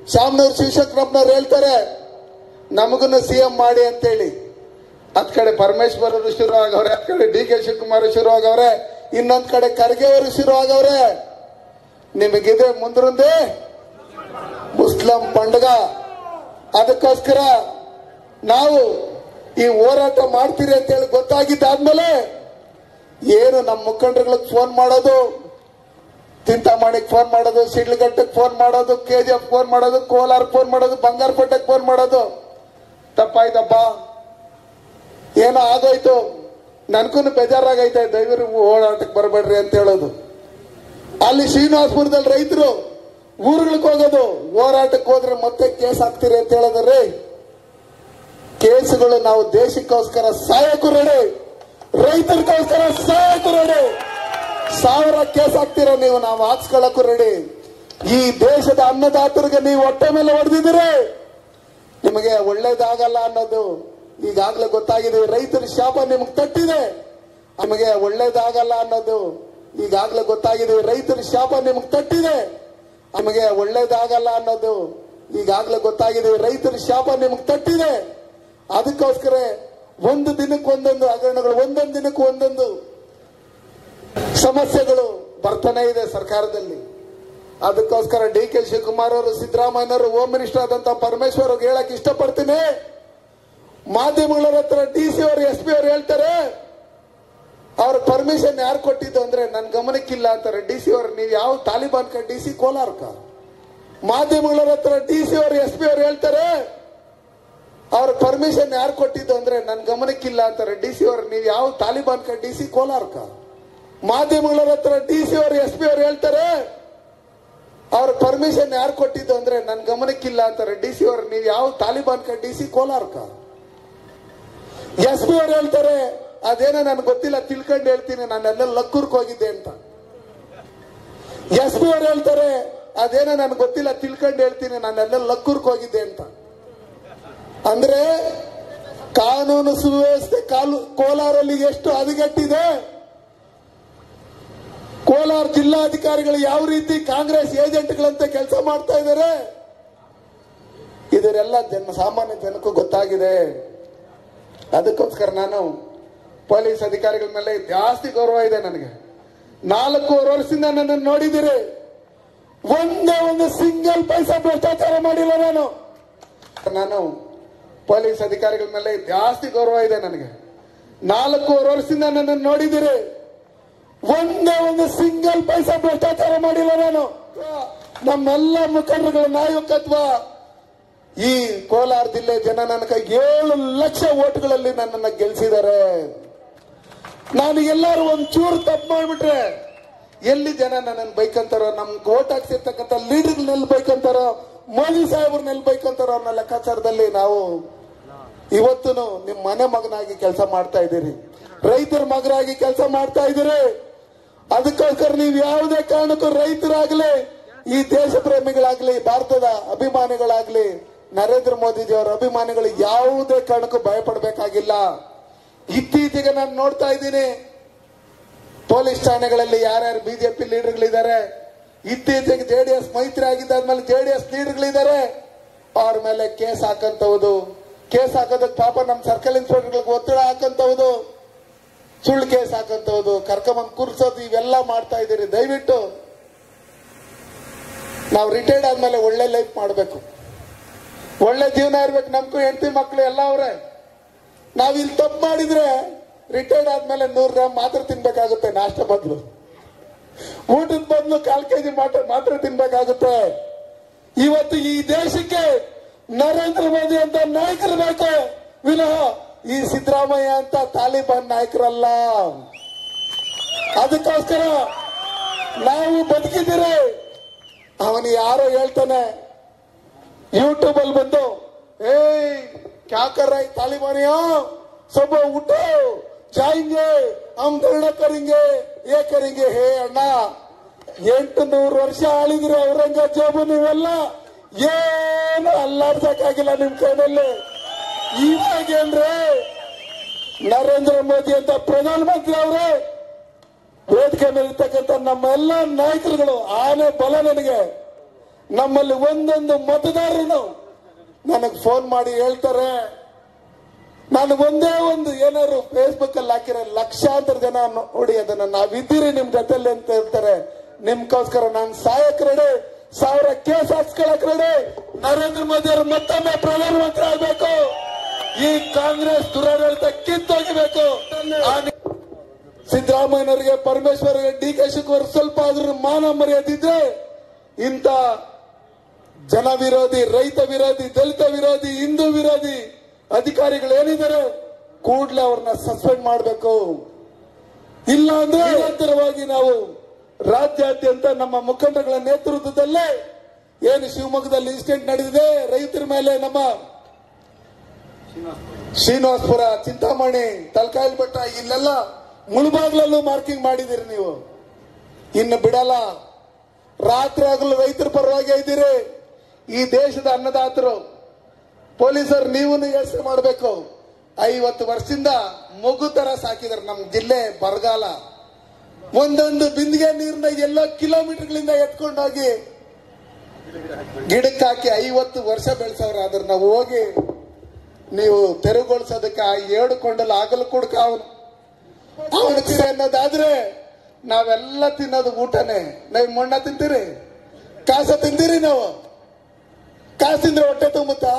ಶಾಮನೂರ್ ಶಿವಶಂಕರಪ್ಪನವ್ರು ಹೇಳ್ತಾರೆ ನಮಗನ್ನು C M ಮಾಡಿ ಅಂತೇಳಿ ಹತ್ ಕಡೆ ಪರಮೇಶ್ವರ್ ಅವರು ಶುರು ಆಗವ್ರೆ ಹತ್ ಕಡೆ ಡಿ ಕೆ ಶಿವಕುಮಾರ್ ಶುರು ಆಗವ್ರೆ ಇನ್ನೊಂದ್ ಕಡೆ ಖರ್ಗೆ ಅವರು ಶುರು ಆಗವ್ರೆ ನಿಮಗಿದೆ ಮುಂದ್ರಂದೆ ಮುಸ್ಲಿಂ ಪಂಡಗ ಅದಕ್ಕೋಸ್ಕರ ನಾವು ಈ ಹೋರಾಟ ಮಾಡ್ತೀರಿ ಅಂತೇಳಿ ಗೊತ್ತಾಗಿದ್ದಾದ್ಮೇಲೆ ಏನು ನಮ್ಮ ಮುಖಂಡರುಗಳಿಗೆ ಫೋನ್ ಮಾಡೋದು ಚಿಂತಾಮಣಿಗೆ ಫೋನ್ ಮಾಡೋದು ಸಿಡ್ಲಘಟ್ಟಕ್ಕೆ ಫೋನ್ ಮಾಡೋದು ಕೆ ಜಿ ಎಫ್ ಫೋನ್ ಮಾಡೋದು ಕೋಲಾರ ಫೋನ್ ಮಾಡೋದು ಬಂಗಾರಪೇಟೆಗೆ ಫೋನ್ ಮಾಡೋದು ತಪ್ಪಾಯ್ತಪ್ಪ ಏನೋ ಆಗೋಯ್ತು ನನ್ಗೂ ಬೇಜಾರಾಗೈತೆ ದಯವಿಟ್ಟು ಓಡಾಟಕ್ಕೆ ಬರಬೇಡ್ರಿ ಅಂತ ಹೇಳೋದು ಅಲ್ಲಿ ಶ್ರೀನಿವಾಸಪುರದಲ್ಲಿ ರೈತರು ಊರುಗಳಿಗೆ ಹೋಗೋದು ಹೋರಾಟಕ್ಕೆ ಹೋದ್ರೆ ಮತ್ತೆ ಕೇಸ್ ಹಾಕ್ತೀರಿ ಅಂತ ಹೇಳಿದ್ರಿ ಕೇಸುಗಳು ನಾವು ದೇಶಕ್ಕೋಸ್ಕರ ಸಾಯಕ್ಕೂ ರೆಡಿ ರೈತರಿಗೋಸ್ಕರ ಸಾಯಕ್ಕೂ ರೆಡಿ ಸಾವಿರ ಕೇಸ್ ಹಾಕ್ತೀರ ನೀವು ನಾವು ಹಾಕ್ಸ್ಕೊಳ್ಳಕ್ಕೂ ರೆಡಿ ಈ ದೇಶದ ಅನ್ನದಾತರಿಗೆ ನೀವು ಹೊಟ್ಟೆ ಮೇಲೆ ಹೊಡೆದಿದ್ದೀರಿ ನಿಮಗೆ ಒಳ್ಳೇದಾಗಲ್ಲ ಅನ್ನೋದು ಈಗಾಗಲೇ ಗೊತ್ತಾಗಿದೆ ರೈತರ ಶಾಪ ನಿಮಗೆ ತಟ್ಟಿದೆ ನಿಮಗೆ ಒಳ್ಳೇದಾಗಲ್ಲ ಅನ್ನೋದು ಈಗಾಗಲೇ ಗೊತ್ತಾಗಿದೆ ರೈತರ ಶಾಪ ನಿಮಗೆ ತಟ್ಟಿದೆ ನಮಗೆ ಒಳ್ಳೇದಾಗಲ್ಲ ಅನ್ನೋದು ಈಗಾಗಲೇ ಗೊತ್ತಾಗಿದೆ ರೈತರ ಶಾಪ ನಿಮಗೆ ತಟ್ಟಿದೆ ಅದಕ್ಕೋಸ್ಕರ ಒಂದು ದಿನಕ್ಕೆ ಒಂದೊಂದು ಹಗರಣಗಳು ಒಂದೊಂದು ದಿನಕ್ಕೆ ಒಂದೊಂದು ಸಮಸ್ಯೆಗಳು ಬರ್ತಾನೆ ಇದೆ ಸರ್ಕಾರದಲ್ಲಿ ಅದಕ್ಕೋಸ್ಕರ ಡಿ ಕೆ ಶಿವಕುಮಾರ್ ಅವರು ಸಿದ್ದರಾಮಯ್ಯನವರು ಹೋಮ್ ಮಿನಿಸ್ಟರ್ ಆದಂತ ಪರಮೇಶ್ವರ್ ಅವ್ರಿಗೆ ಹೇಳಕ್ ಇಷ್ಟಪಡ್ತೀನಿ ಮಾಧ್ಯಮಗಳ ಹತ್ರ ಡಿ ಸಿ ಅವರು ಎಸ್ ಪಿ ಅವರು ಹೇಳ್ತಾರೆ ಅವ್ರ ಪರ್ಮಿಷನ್ ಯಾರು ಕೊಟ್ಟಿದ್ದು ಅಂದ್ರೆ ನನ್ ಗಮನಕ್ಕಿಲ್ಲ ಅಂತಾರೆ ಡಿ ಸಿ ಅವರು ನೀವು ಯಾವ ತಾಲಿಬಾನ್ ಕ ಡಿ ಸಿ ಕೋಲಾರ್ಕ ಮಾಧ್ಯಮಗಳ ಹತ್ರ ಡಿ ಸಿ ಅವರು ಎಸ್ ಪಿ ಅವರು ಹೇಳ್ತಾರೆ ಅವ್ರ ಪರ್ಮಿಷನ್ ಯಾರು ಕೊಟ್ಟಿದ್ದು ಅಂದ್ರೆ ನನ್ ಗಮನಕ್ಕಿಲ್ಲ ಅಂತಾರೆ ಡಿ ಸಿ ಅವರು ನೀವು ಯಾವ ತಾಲಿಬಾನ್ ಕ ಡಿ ಸಿ ಕೋಲಾರ್ಕ ಮಾಧ್ಯಮಗಳ ಹತ್ರ ಡಿ ಸಿ ಅವರು ಎಸ್ ಪಿ ಅವರು ಹೇಳ್ತಾರೆ ಅವ್ರ ಪರ್ಮಿಷನ್ ಯಾರು ಕೊಟ್ಟಿದ್ದು ಅಂದ್ರೆ ನನ್ ಗಮನಕ್ಕಿಲ್ಲ ಅಂತಾರೆ ಡಿ ಸಿ ಅವರು ನೀವು ಯಾವ ತಾಲಿಬಾನ್ ಕ ಡಿ ಸಿ ಕೋಲಾರ್ಕ ಎಸ್ ಪಿ ಅವ್ರು ಹೇಳ್ತಾರೆ ಅದೇನೋ ನನ್ಗೆ ಗೊತ್ತಿಲ್ಲ ತಿಳ್ಕೊಂಡು ಹೇಳ್ತೀನಿ ನಾನೆಲ್ಲ ಲಕ್ಕೂರ್ಕ್ ಹೋಗಿದ್ದೆ ಅಂತ ಎಸ್ ಪಿ ಅವ್ರು ಹೇಳ್ತಾರೆ ಅದೇನೋ ನನ್ಗೆ ಗೊತ್ತಿಲ್ಲ ತಿಳ್ಕೊಂಡು ಹೇಳ್ತೀನಿ ನಾನೆಲ್ಲ ಲಕ್ಕೂರ್ಕ್ ಹೋಗಿದ್ದೆ ಅಂತ ಅಂದ್ರೆ ಕಾನೂನು ಸುವ್ಯವಸ್ಥೆ ಕಾಲು ಕೋಲಾರಲ್ಲಿ ಎಷ್ಟು ಹದಗೆಟ್ಟಿದೆ ಕೋಲಾರ ಜಿಲ್ಲಾಧಿಕಾರಿಗಳು ಯಾವ ರೀತಿ ಕಾಂಗ್ರೆಸ್ ಏಜೆಂಟ್ಗಳಂತೆ ಕೆಲಸ ಮಾಡ್ತಾ ಇದ್ದಾರೆ ಇದರೆಲ್ಲ ಜನ ಸಾಮಾನ್ಯ ಜನಕ್ಕೂ ಗೊತ್ತಾಗಿದೆ ಅದಕ್ಕೋಸ್ಕರ ನಾನು ಪೊಲೀಸ್ ಅಧಿಕಾರಿಗಳ ಮೇಲೆ ಜಾಸ್ತಿ ಗೌರವ ಇದೆ ನನಗೆ ನಾಲ್ಕೂವರೆ ವರ್ಷದಿಂದ ನನ್ನನ್ನು ನೋಡಿದ್ದೀರಿ ಒಂದೇ ಒಂದು ಸಿಂಗಲ್ ಪೈಸಾ ಭ್ರಷ್ಟಾಚಾರ ಮಾಡಿಲ್ಲ ನಾನು ನಾನು ಪೊಲೀಸ್ ಅಧಿಕಾರಿಗಳ ಮೇಲೆ ಜಾಸ್ತಿ ಗೌರವ ಇದೆ ನನಗೆ ನಾಲ್ಕೂವರೆ ವರ್ಷದಿಂದ ನನ್ನನ್ನು ನೋಡಿದ್ದೀರಿ ಒಂದೇ ಒಂದು ಸಿಂಗಲ್ ಪೈಸಾ ಭ್ರಷ್ಟಾಚಾರ ಮಾಡಿಲ್ಲ ನಾನು ನಮ್ಮೆಲ್ಲ ಮುಖಂಡರುಗಳ ನಾಯಕತ್ವ ಈ ಕೋಲಾರ ಜಿಲ್ಲೆ ಜನ ನನ್ನ ಕೈ ಏಳು ಲಕ್ಷ ಓಟ್ಗಳಲ್ಲಿ ನನ್ನನ್ನು ಗೆಲ್ಸಿದ್ದಾರೆ ನಾನು ಎಲ್ಲರೂ ಒಂದ್ ಚೂರು ತಪ್ಪು ಮಾಡ್ಬಿಟ್ರೆ ಎಲ್ಲಿ ಜನ ನನ್ನನ್ನು ಬೈಕಂತಾರೋ ನಮ್ ಓಟ್ ಹಾಕ್ಸಿರ್ತಕ್ಕಂಥ ಲೀಡರ್ನೆಲ್ಲಿ ಬೈಕಂತಾರೋ ಮೋದಿ ಸಾಹೇಬ್ರನ್ನೆಲ್ಲಿ ಬೈಕಂತಾರೋ ಅನ್ನೋ ಲೆಕ್ಕಾಚಾರದಲ್ಲಿ ನಾವು ಇವತ್ತು ನಿಮ್ ಮನೆ ಮಗನಾಗಿ ಕೆಲಸ ಮಾಡ್ತಾ ಇದ್ದೀರಿ ರೈತರ ಮಗನಾಗಿ ಕೆಲಸ ಮಾಡ್ತಾ ಇದ್ದೀರಿ ಅದಕ್ಕೋಸ್ಕರ ನೀವು ಯಾವುದೇ ಕಾರಣಕ್ಕೂ ರೈತರಾಗ್ಲಿ ಈ ದೇಶ ಪ್ರೇಮಿಗಳಾಗ್ಲಿ ಭಾರತದ ಅಭಿಮಾನಿಗಳಾಗ್ಲಿ ನರೇಂದ್ರ ಮೋದಿಜಿ ಅವರ ಅಭಿಮಾನಿಗಳು ಯಾವುದೇ ಕಾರಣಕ್ಕೂ ಭಯಪಡಬೇಕಾಗಿಲ್ಲ ಇತ್ತೀಚೆಗೆ ನಾನು ನೋಡ್ತಾ ಇದ್ದೀನಿ ಪೊಲೀಸ್ ಠಾಣೆಗಳಲ್ಲಿ ಯಾರ್ಯಾರು ಬಿಜೆಪಿ ಲೀಡರ್ಗಳಿದ್ದಾರೆ ಇತ್ತೀಚೆಗೆ ಜೆಡಿಎಸ್ ಮೈತ್ರಿ ಆಗಿದ್ದಾದ್ಮೇಲೆ ಜೆಡಿಎಸ್ ಲೀಡರ್ಗಳಿದ್ದಾರೆ ಅವ್ರ ಮೇಲೆ ಕೇಸ್ ಹಾಕಂತವುದು ಕೇಸ್ ಹಾಕೋದಕ್ಕೆ ಪಾಪ ನಮ್ಮ ಸರ್ಕಲ್ ಇನ್ಸ್ಪೆಕ್ಟರ್ಗಳಿಗೆ ಒತ್ತಡ ಹಾಕಂತವುದು ಸುಳ್ಳು ಕೇಸ್ ಹಾಕಂತವುದು ಕರ್ಕೊಂಬಂದ್ ಕೂರ್ಸೋದು ಇವೆಲ್ಲ ಮಾಡ್ತಾ ಇದ್ದೀರಿ ದಯವಿಟ್ಟು ನಾವು ರಿಟೈರ್ಡ್ ಆದ್ಮೇಲೆ ಒಳ್ಳೆ ಲೈಫ್ ಮಾಡಬೇಕು ಒಳ್ಳೆ ಜೀವನ ಇರ್ಬೇಕು ನಮ್ಗೂ ಹೆಂಡತಿ ಮಕ್ಕಳು ಎಲ್ಲ ಅವ್ರೆ ನಾವ್ ಇಲ್ಲಿ ತಪ್ಪು ಮಾಡಿದ್ರೆ ರಿಟೈರ್ಡ್ ಆದ್ಮೇಲೆ ನೂರು ಗ್ರಾಮ್ ಮಾತ್ರ ತಿನ್ಬೇಕಾಗುತ್ತೆ ನಾಷ್ಟ ಬದಲು ಊಟದ ಬದಲು ಕಾಲ್ ಕೆಜಿ ಮಾತ್ರ ಮಾತ್ರ ತಿನ್ಬೇಕಾಗುತ್ತೆ ಇವತ್ತು ಈ ದೇಶಕ್ಕೆ ನರೇಂದ್ರ ಮೋದಿ ಅಂತ ನಾಯಕರು ಬೇಕು ವಿನಃ ಈ ಸಿದ್ದರಾಮಯ್ಯ ಅಂತ ತಾಲಿಬಾನ್ ನಾಯಕರಲ್ಲ ಅದಕ್ಕೋಸ್ಕರ ನಾವು ಬದುಕಿದ್ದೀರಿ ಅವನು ಯಾರೋ ಹೇಳ್ತಾನೆ ಯೂಟ್ಯೂಬ್ ಅಲ್ಲಿ ಬಂದು ಏಯ್ ಕ್ಯಾ ಕರ್ ರहे तालिबानियों सब उठो जाएंगे हम ಧರಣ ಕರೆಂಗೆ ಏ ಕರೆಂಗೆ ಹೇ ಅಣ್ಣ ಎಂಟು ನೂರು ವರ್ಷ ಆಳಿದ್ರೆ ಔರಂಗಜೇಬು ನೀವೆಲ್ಲ ಏನು ಅಲ್ಲಾಡ್ಸಕ್ಕಾಗಿಲ್ಲ ನಿಮ್ ಕೈನಲ್ಲಿ ಇವಾಗೇನ್ರಿ ನರೇಂದ್ರ ಮೋದಿ ಅಂತ ಪ್ರಧಾನಮಂತ್ರಿ ಅವರೇ ವೇದಿಕೆ ಮೇಲೆ ಇರ್ತಕ್ಕಂಥ ನಮ್ಮೆಲ್ಲ ನಾಯಕರುಗಳು ಆನೆ ಬಲ ನನಗೆ ನಮ್ಮಲ್ಲಿ ಒಂದೊಂದು ಮತದಾರರು ನನಗೆ ಫೋನ್ ಮಾಡಿ ಹೇಳ್ತಾರೆ ನಾನು ಒಂದೇ ಒಂದು ಏನಾದ್ರು ಫೇಸ್ಬುಕ್ ಅಲ್ಲಿ ಹಾಕಿರೋ ಲಕ್ಷಾಂತರ ಜನ ನೋಡಿ ಅದನ್ನ ನಾವಿದ್ದೀರಿ ನಿಮ್ ಜೊತೆಲಿ ಅಂತ ಹೇಳ್ತಾರೆ ನಿಮ್ಗೋಸ್ಕರ ನಾನು ಸಾಯಕ್ ರೆಡಿ ಸಾವಿರ ಕೇಸ್ ಹಾಕ್ಸ್ಕೊಳಕ್ ರೆಡಿ ನರೇಂದ್ರ ಮೋದಿ ಅವರು ಮತ್ತೊಮ್ಮೆ ಪ್ರಧಾನಮಂತ್ರಿ ಆಗ್ಬೇಕು ಈ ಕಾಂಗ್ರೆಸ್ ದುರಾಡಳಿತ ಕಿತ್ತೋಗಿಬೇಕು ಆ ನಿ- ಸಿದ್ದರಾಮಯ್ಯನವರಿಗೆ ಪರಮೇಶ್ವರ್ಗೆ ಡಿ ಕೆ ಶಿವಕುಮಾರ್ ಸ್ವಲ್ಪ ಆದ್ರೂ ಮಾನ ಮರ್ಯಾದಿದ್ರೆ ಇಂಥ ಜನ ವಿರೋಧಿ ರೈತ ವಿರೋಧಿ ದಲಿತ ವಿರೋಧಿ ಹಿಂದೂ ವಿರೋಧಿ ಅಧಿಕಾರಿಗಳು ಏನಿದ್ದಾರೆ ಕೂಡಲೇ ಅವ್ರನ್ನ ಸಸ್ಪೆಂಡ್ ಮಾಡಬೇಕು ಇಲ್ಲ ಅಂದ್ರೆ ನಿರಂತರವಾಗಿ ನಾವು ರಾಜ್ಯಾದ್ಯಂತ ನಮ್ಮ ಮುಖಂಡಗಳ ನೇತೃತ್ವದಲ್ಲೇ ಏನು ಶಿವಮೊಗ್ಗದಲ್ಲಿ ಇನ್ಸಿಡೆಂಟ್ ನಡೆದಿದೆ ರೈತರ ಮೇಲೆ ನಮ್ಮ ಶ್ರೀನಿವಾಸ್ಪುರ ಚಿಂತಾಮಣಿ ತಲಕಾಯಿಲ್ ಬೆಟ್ಟ ಇಲ್ಲೆಲ್ಲ ಮುಳುಬಾಗ್ಲಲ್ಲೂ ಮಾರ್ಕಿಂಗ್ ಮಾಡಿದಿರಿ ನೀವು ಇನ್ನು ಬಿಡಲ್ಲ ರಾತ್ರಿ ಆಗಲು ರೈತರ ಪರವಾಗಿ ಇದ್ದೀರಿ ಈ ದೇಶದ ಅನ್ನದಾತರು ಪೊಲೀಸರು ನೀವು ಯೋಚನೆ ಮಾಡಬೇಕು ಐವತ್ತು ವರ್ಷದಿಂದ ಮಗು ತರ ಸಾಕಿದಾರೆ ನಮ್ಮ ಜಿಲ್ಲೆ ಬರಗಾಲ ಒಂದೊಂದು ಬಿಂದಿಗೆ ನೀರನ್ನ ಎಲ್ಲೋ ಕಿಲೋಮೀಟರ್ಗಳಿಂದ ಎತ್ಕೊಂಡೋಗಿ ಗಿಡಕ್ಕೆ ಹಾಕಿ ಐವತ್ತು ವರ್ಷ ಬೆಳೆಸವ್ರ ಅದ್ರ ನಾವು ಹೋಗಿ ನೀವು ತೆರವುಗೊಳಿಸೋದಕ್ಕೆ ಆ ಏಳು ಕೊಂಡಲ್ಲಿ ಆಗಲು ಕುಡ್ಕ ಅವನು ಅವನು ತಿರ ಅನ್ನೋದಾದ್ರೆ ನಾವೆಲ್ಲ ತಿನ್ನೋದು ಊಟನೇ ನೀವು ಮಣ್ಣ ತಿಂತೀರಿ ಕಾಸ ತಿಂತೀರಿ ನಾವು ಕಾಸು ತಿಂದ್ರೆ ಹೊಟ್ಟೆ ತುಂಬುತ್ತಾ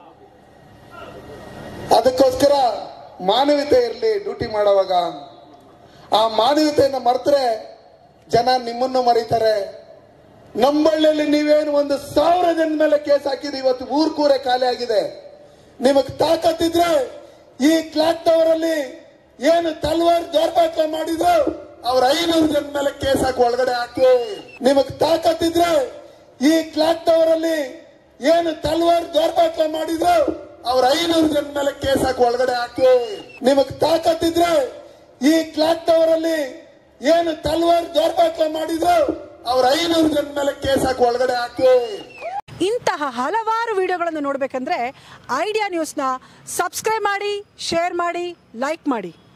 ಅದಕ್ಕೋಸ್ಕರ ಮಾನವೀಯತೆ ಇರಲಿ ಡ್ಯೂಟಿ ಮಾಡೋವಾಗ ಆ ಮಾನವೀಯತೆಯನ್ನು ಮರೆತರೆ ಜನ ನಿಮ್ಮನ್ನು ಮರೀತಾರೆ ನಂಬಳ್ಳಿಯಲ್ಲಿ ನೀವೇನು ಒಂದು ಸಾವಿರ ಜನ ಮೇಲೆ ಕೇಸ್ ಹಾಕಿದ್ರಿ ಇವತ್ತು ಊರ್ ಕೂರೆ ಖಾಲಿ ಆಗಿದೆ ನಿಮಗ್ ತಾಕತ್ತಿದ್ರೆ ಈ ಕ್ಲಾಕ್ ಟವರ್ ಅಲ್ಲಿ ಏನು ತಲ್ವಾರ್ ದೌರ್ಬಾಟ್ಯ ಮಾಡಿದ್ರು ಅವ್ರ ಐನೂರು ಜನ ಮೇಲೆ ಕೇಸ್ ಹಾಕಿ ಒಳಗಡೆ ಹಾಕಿ ನಿಮಗ್ ತಾಕತ್ತಿದ್ರೆ ಈ ಕ್ಲಾಕ್ ಟವರ್ ಅಲ್ಲಿ ಏನು ತಲ್ವಾರ್ ದೌರ್ಬಾಟ್ಯ ಮಾಡಿದ್ರು ಅವ್ರ ಐನೂರು ಜನ ಮೇಲೆ ಕೇಸ್ ಹಾಕಿ ಒಳಗಡೆ ಹಾಕಿ ನಿಮಗ್ ತಾಕತ್ತಿದ್ರೆ ಈ ಕ್ಲಾಕ್ ಟವರ್ ಅಲ್ಲಿ ಏನು ತಲ್ವಾರ್ ದೌರ್ಬಾಟ್ಯ ಮಾಡಿದ್ರು ಅವ್ರ ಐನೂರು ಜನ ಮೇಲೆ ಕೇಸ್ ಹಾಕಿ ಒಳಗಡೆ ಹಾಕಿ ಇಂತಹ ಹಲವಾರು ವಿಡಿಯೋಗಳನ್ನು ನೋಡಬೇಕಂದ್ರೆ ಐಡಿಯಾ ನ್ಯೂಸ್ನ ಸಬ್ಸ್ಕ್ರೈಬ್ ಮಾಡಿ ಶೇರ್ ಮಾಡಿ ಲೈಕ್ ಮಾಡಿ